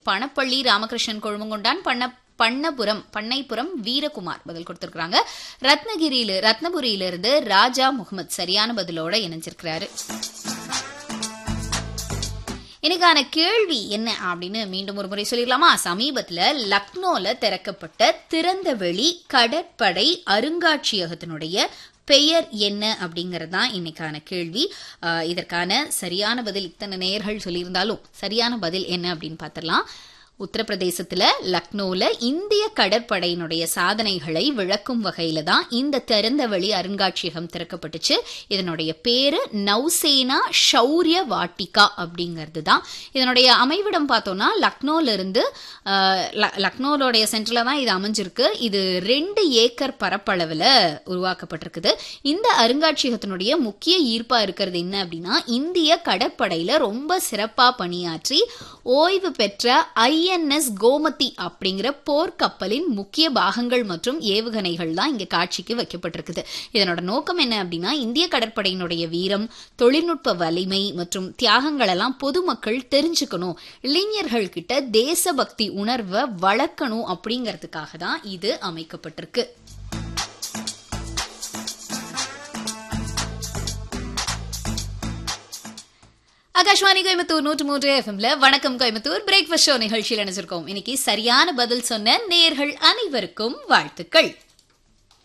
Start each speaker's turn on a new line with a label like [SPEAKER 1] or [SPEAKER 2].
[SPEAKER 1] பணப்பள்ளி ராமகிருஷ்ணன் கொழுமங்குண்டான் பண்ண பண்ணபுரம் பண்ணைப்புறம் வீரகுமார் பதில் கொடுத்திருக்காங்க ரத்னகிரியில ரத்னபுரியிலிருந்து ராஜா முகமது சரியான பதிலோட இணைஞ்சிருக்கிறாரு எனக்கான கேள்வி என்ன அப்படின்னு மீண்டும் ஒரு முறை சொல்லிடலாமா சமீபத்துல லக்னோல திறக்கப்பட்ட திறந்தவெளி கடற்படை அருங்காட்சியகத்தினுடைய பெயர் என்ன அப்படிங்கிறது தான் இன்னைக்கான கேள்வி ஆஹ் இதற்கான சரியான பதில் இத்தனை நேயர்கள் சொல்லியிருந்தாலும் சரியான பதில் என்ன அப்படின்னு பார்த்துடலாம் உத்தரப்பிரதேசத்துல லக்னோல இந்திய கடற்படையினுடைய சாதனைகளை விளக்கும் வகையில தான் இந்த திறந்தவெளி அருங்காட்சியகம் திறக்கப்பட்டுச்சு இதனுடைய பேரு நௌசேனா ஷௌரிய வாட்டிகா அப்படிங்கிறது தான் இதனுடைய அமைவிடம் பார்த்தோம்னா லக்னோல இருந்து ஆஹ், ல- லக்னோலோடைய சென்டர்ல தான் இது அமைஞ்சிருக்கு இது ரெண்டு ஏக்கர் பரப்பளவுல உருவாக்கப்பட்டிருக்குது இந்த அருங்காட்சியகத்தினுடைய முக்கிய ஈர்ப்பா இருக்கிறது என்ன அப்படின்னா இந்திய கடற்படையில ரொம்ப சிறப்பா பணியாற்றி ஓய்வு பெற்ற ஐஎன்எஸ் கோமதி அப்படிங்கிற போர்க்கப்பலின் முக்கிய பாகங்கள் மற்றும் ஏவுகணைகள் தான் இங்க காட்சிக்கு வைக்கப்பட்டிருக்குது இதனோட நோக்கம் என்ன அப்படின்னா இந்திய கடற்படையினுடைய வீரம் தொழில்நுட்ப வலிமை மற்றும் தியாகங்கள் எல்லாம் பொதுமக்கள் தெரிஞ்சுக்கணும் இளைஞர்கள் கிட்ட தேசபக்தி உணர்வை வளர்க்கணும் அப்படிங்கிறதுக்காக தான் இது அமைக்கப்பட்டிருக்கு ஆகாஷ்வாணி கோயம்புத்தூர் நூற்று மூன்று எஃப்எம்ல வணக்கம் கோயம்புத்தூர் பிரேக்ஃபாஸ்ட் ஷோ நிகழ்ச்சியில் நினைச்சிருக்கோம் இன்னைக்கு சரியான பதில் சொன்ன நேர்கள் அனைவருக்கும் வாழ்த்துக்கள்